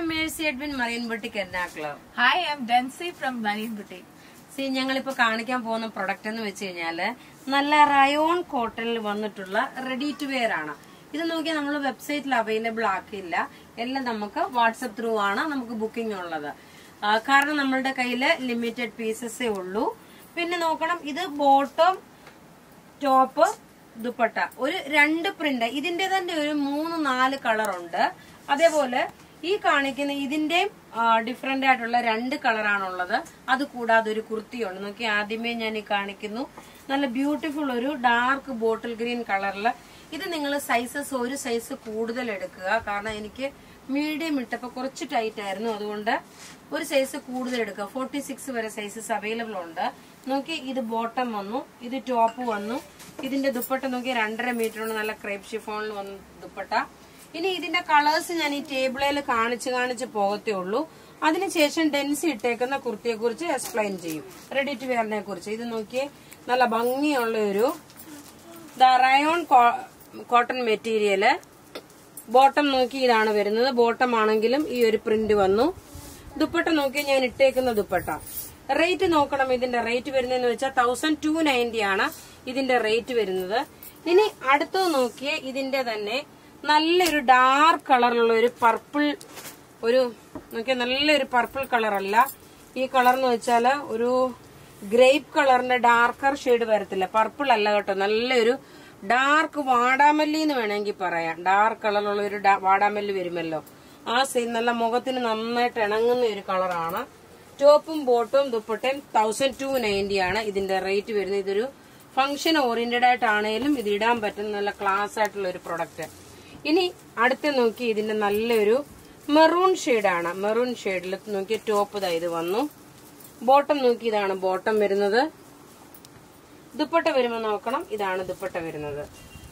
Mercy Edwin Marine Boutique Ernakulam Hi, I'm Dancy from Marine Boutique. സി ഞങ്ങളിപ്പോ കാണിക്കാൻ പോകുന്ന പ്രൊഡക്റ്റ് എന്ന് വെച്ച് കഴിഞ്ഞാല് നല്ല റയോൺ കോട്ടണിൽ വന്നിട്ടുള്ള റെഡി ടു വെയർ ആണ് ഇത് നോക്കിയാൽ നമ്മൾ വെബ്സൈറ്റിൽ അവൈലബിൾ ആക്കിയില്ല എല്ലാം നമുക്ക് വാട്സപ്പ് ത്രൂ ആണ് നമുക്ക് ബുക്കിംഗ് ഉള്ളത് ആ, കാരണം നമ്മളുടെ കയ്യിൽ ലിമിറ്റഡ് പീസസേ ഉള്ളൂ പിന്നെ നോക്കണം ഇത് ബോട്ടം ടോപ്പ് ദുപ്പട്ട ഒരു രണ്ട് പ്രിന്റ് ഇതിന്റെ തന്നെ ഒരു മൂന്ന് നാല് കളർ ഉണ്ട് അതേപോലെ ഈ കാണിക്കുന്ന ഇതിന്റെ ഡിഫറെന്റ് ആയിട്ടുള്ള രണ്ട് കളറാണുള്ളത് അത് കൂടാതെ ഒരു കുർത്തിയുണ്ട് നോക്കി ആദ്യമേ ഞാൻ ഈ കാണിക്കുന്നു നല്ല ബ്യൂട്ടിഫുൾ ഒരു ഡാർക്ക് ബോട്ടിൽ ഗ്രീൻ കളറിൽ ഇത് നിങ്ങൾ സൈസസ് ഒരു സൈസ് കൂടുതൽ എടുക്കുക കാരണം എനിക്ക് മീഡിയം ഇട്ടപ്പോൾ കുറച്ച് ടൈറ്റ് ആയിരുന്നു അതുകൊണ്ട് ഒരു സൈസ് കൂടുതൽ എടുക്കുക ഫോർട്ടി സിക്സ് വരെ സൈസസ് അവൈലബിൾ ഉണ്ട് നോക്കി ഇത് ബോട്ടം വന്നു ഇത് ടോപ്പ് വന്നു ഇതിന്റെ ദുപ്പട്ട നോക്കി രണ്ടര മീറ്റർ ഉണ്ട് നല്ല ക്രേപ്പ് ഷിഫോണിൽ വന്നു ദുപ്പട്ട ഇനി ഇതിന്റെ കളേഴ്സ് ഞാൻ ഈ ടേബിളിൽ കാണിച്ച് കാണിച്ച് പോകത്തേ ഉള്ളൂ അതിനുശേഷം ഡെൻസി ഇട്ടേക്കുന്ന കുർത്തിയെ കുറിച്ച് എക്സ്പ്ലെയിൻ ചെയ്യും റെഡി ടു വെയറിനെ കുറിച്ച് ഇത് നോക്കിയേ നല്ല ഭംഗിയുള്ള ഒരു റയോൺ കോട്ടൺ മെറ്റീരിയല് ബോട്ടം നോക്കി ഇതാണ് വരുന്നത് ബോട്ടം ആണെങ്കിലും ഈ ഒരു പ്രിന്റ് വന്നു ദുപ്പട്ട നോക്കി ഞാൻ ഇട്ടേക്കുന്ന ദുപ്പട്ട റേറ്റ് നോക്കണം ഇതിന്റെ റേറ്റ് വരുന്നതെന്ന് വെച്ചാൽ തൗസൻഡ് ടു നയൻറ്റി ആണ് ഇതിന്റെ റേറ്റ് വരുന്നത് ഇനി അടുത്തത് നോക്കിയേ ഇതിന്റെ തന്നെ നല്ലൊരു ഡാർക്ക് കളറിലുള്ള ഒരു പർപ്പിൾ ഒരു നോക്കിയ നല്ലൊരു പർപ്പിൾ കളർ അല്ല ഈ കളർ എന്ന് വെച്ചാല് ഒരു ഗ്രേപ്പ് കളറിന്റെ ഡാർക്കർ ഷെയ്ഡ് വരത്തില്ല പർപ്പിൾ അല്ല കേട്ടോ നല്ലൊരു ഡാർക്ക് വാടാമല്ലി എന്ന് വേണമെങ്കിൽ പറയാം ഡാർക്ക് കളറുള്ള ഒരു ഡാ- വാടാമല്ലി വരുമല്ലോ ആ സെയിം നല്ല മുഖത്തിന് നന്നായിട്ട് ഇണങ്ങുന്ന ഒരു കളറാണ് ടോപ്പും ബോട്ടും ദുപ്പട്ടയും തൗസൻഡ് ടു നയൻറ്റി ആണ് ഇതിന്റെ റേറ്റ് വരുന്നത് ഇതൊരു ഫംഗ്ഷൻ ഓറിയന്റഡ് ആയിട്ടാണേലും ഇത് ഇടാൻ പറ്റുന്ന നല്ല ക്ലാസ് ആയിട്ടുള്ള ഒരു പ്രൊഡക്റ്റ് ഇനി അടുത്ത് നോക്കി ഇതിന്റെ നല്ലൊരു മെറൂൺ ഷെയ്ഡാണ് മെറൂൺ ഷെയ്ഡിൽ നോക്കി ടോപ്പ് ഇതാ ഇത് വന്നു ബോട്ടം നോക്കി ഇതാണ് ബോട്ടം വരുന്നത് ദുപ്പട്ട വരുമ്പോൾ നോക്കണം ഇതാണ് ദുപ്പട്ട വരുന്നത്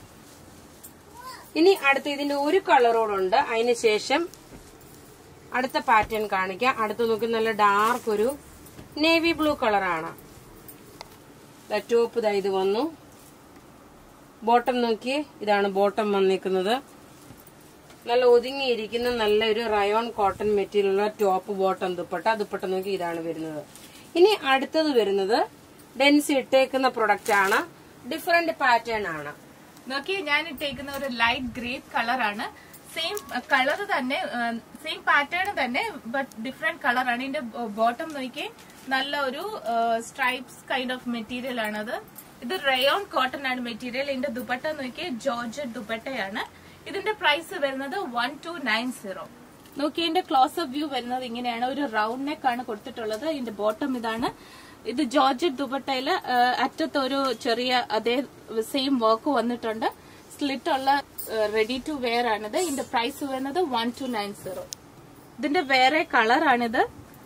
ഇനി അടുത്ത ഇതിന്റെ ഒരു കളറോടുണ്ട് അതിന് ശേഷം അടുത്ത പാറ്റേൺ കാണിക്കാം അടുത്ത് നോക്കി നല്ല ഡാർക്ക് ഒരു നേവി ബ്ലൂ കളറാണ് ടോപ്പ് ഇതാ ഇത് വന്നു ബോട്ടം നോക്കിയേ ഇതാണ് ബോട്ടം വന്നിരിക്കുന്നത് നല്ല ഒതുങ്ങിയിരിക്കുന്ന നല്ലൊരു റയോൺ കോട്ടൺ മെറ്റീരിയലുള്ള ടോപ്പ് ബോട്ടം ദുപ്പട്ട ദുപ്പട്ട നോക്കി ഇതാണ് വരുന്നത് ഇനി അടുത്തത് വരുന്നത് ഡെൻസി ഇട്ടേക്കുന്ന പ്രൊഡക്റ്റ് ആണ് ഡിഫറെന്റ് പാറ്റേൺ ആണ് നോക്കി ഞാൻ ഇട്ടേക്കുന്ന ഒരു ലൈറ്റ് ഗ്രേപ്പ് കളറാണ് സെയിം കളർ തന്നെ സെയിം പാറ്റേൺ തന്നെ ബട്ട് ഡിഫറെന്റ് കളറാണ് ഇതിന്റെ ബോട്ടം നോക്കി നല്ല ഒരു സ്ട്രൈപ്സ് കൈൻഡ് ഓഫ് മെറ്റീരിയൽ ആണത് ഇത് റയോൺ കോട്ടൺ ആണ് മെറ്റീരിയൽ ഇതിന്റെ ദുപ്പട്ട നോക്കി ജോർജറ്റ് ദുപ്പട്ടയാണ് ഇതിന്റെ പ്രൈസ് വരുന്നത് വൺ ടു നയൻ സീറോ നോക്കി ഇതിന്റെ ക്ലോസ് അപ്പ് വ്യൂ വരുന്നത് ഇങ്ങനെയാണ് ഒരു റൗണ്ട് നെക്ക് ആണ് കൊടുത്തിട്ടുള്ളത് ഇതിന്റെ ബോട്ടം ഇതാണ് ഇത് ജോർജറ്റ് ദുപ്പട്ടയില് അറ്റത്ത് ഒരു ചെറിയ അതേ സെയിം വർക്ക് വന്നിട്ടുണ്ട് സ്ലിറ്റ് ഉള്ള റെഡി ടു വെയർ ആണിത് ഇതിന്റെ പ്രൈസ് വരുന്നത് വൺ ടു നയൻ സീറോ ഇതിന്റെ വേറെ കളറാണിത്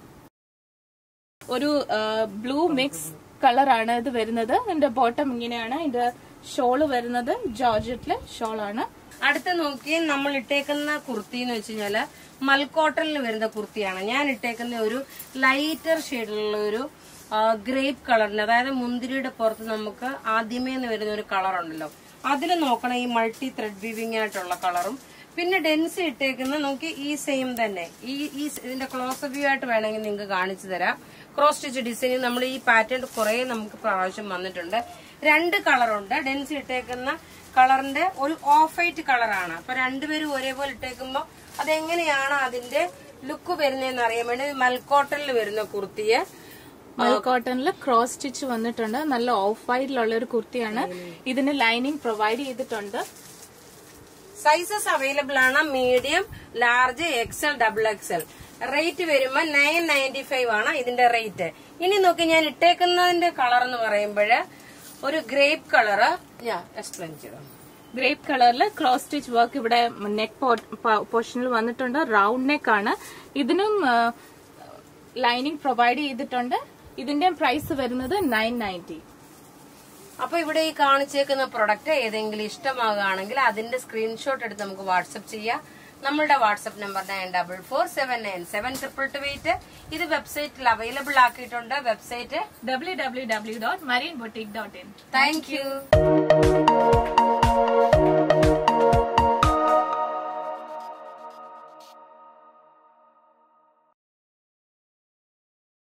ഒരു ബ്ലൂ മിക്സ് കളറാണ് ഇത് വരുന്നത് ഇതിന്റെ ബോട്ടം ഇങ്ങനെയാണ് ഇതിന്റെ ഷോള് വരുന്നത് ജോർജറ്റിലെ ഷോളാണ് അടുത്ത നോക്കി നമ്മൾ ഇട്ടേക്കുന്ന കുർത്തി എന്ന് വെച്ച് കഴിഞ്ഞാല് മൽക്കോട്ടണിൽ വരുന്ന കുർത്തിയാണ് ഞാൻ ഇട്ടേക്കുന്ന ഒരു ലൈറ്റർ ഷെയ്ഡിലുള്ള ഒരു ഗ്രേപ്പ് കളറിന് അതായത് മുന്തിരിയുടെ പുറത്ത് നമുക്ക് ആദ്യമേ എന്ന് വരുന്ന ഒരു കളർ ഉണ്ടല്ലോ അതിൽ നോക്കണം ഈ മൾട്ടി ത്രെഡ് വീവിംഗ് ആയിട്ടുള്ള കളറും പിന്നെ ഡെൻസ് ഇട്ടേക്കുന്ന നോക്കി ഈ സെയിം തന്നെ ഈ ഈ ഇതിന്റെ ക്ലോസ് വ്യൂ ആയിട്ട് വേണമെങ്കിൽ നിങ്ങൾക്ക് കാണിച്ചു തരാം ക്രോസ് സ്റ്റിച്ച് ഡിസൈൻ നമ്മൾ ഈ പാറ്റേൺ കുറെ നമുക്ക് പ്രാവശ്യം വന്നിട്ടുണ്ട് രണ്ട് കളറുണ്ട് ഡെൻസ് ഇട്ടേക്കുന്ന കളറിന്റെ ഒരു ഓഫ് വൈറ്റ് കളറാണ് അപ്പൊ രണ്ടുപേരും ഒരേപോലെ ഇട്ടേക്കുമ്പോ അതെങ്ങനെയാണ് അതിന്റെ ലുക്ക് വരുന്നതെന്ന് അറിയാൻ വേണ്ടി മൽക്കോട്ടണിൽ വരുന്ന കുർത്തിയെ കോട്ടണിൽ ക്രോസ് സ്റ്റിച്ച് വന്നിട്ടുണ്ട് നല്ല ഓഫ് വൈറ്റിലുള്ള ഒരു കുർത്തിയാണ് ഇതിന് ലൈനിങ് പ്രൊവൈഡ് ചെയ്തിട്ടുണ്ട് സൈസസ് അവൈലബിൾ ആണ് medium large XL double XL rate വരുമ്പോ നയൻ നയൻറ്റി ഫൈവ് ആണ് ഇതിന്റെ റേറ്റ് ഇനി നോക്കി ഞാൻ ഇട്ടേക്കുന്നതിന്റെ കളർ എന്ന് പറയുമ്പോൾ ഒരു ഗ്രേപ്പ് കളറ് ഞാൻ എക്സ്പ്ലെയിൻ ചെയ്തു ഗ്രേപ്പ് കളറിൽ ക്രോസ് സ്റ്റിച്ച് വർക്ക് ഇവിടെ നെക്ക് പോർഷനിൽ വന്നിട്ടുണ്ട് റൗണ്ട് നെക്ക് ആണ് ഇതിനും ലൈനിങ് പ്രൊവൈഡ് ചെയ്തിട്ടുണ്ട് ഇതിന്റെ പ്രൈസ് വരുന്നത് നയൻ നയൻറ്റി അപ്പൊ ഇവിടെ ഈ കാണിച്ചേക്കുന്ന പ്രൊഡക്റ്റ് ഏതെങ്കിലും ഇഷ്ടമാകുകയാണെങ്കിൽ അതിന്റെ സ്ക്രീൻഷോട്ട് എടുത്ത് നമുക്ക് വാട്സപ്പ് ചെയ്യാം നമ്മളുടെ WhatsApp number nine double four seven nine seven triple two eight ഇത് വെബ്സൈറ്റിൽ അവൈലബിൾ ആക്കിയിട്ടുണ്ട് website W W W dot Marine Boutique dot in thank U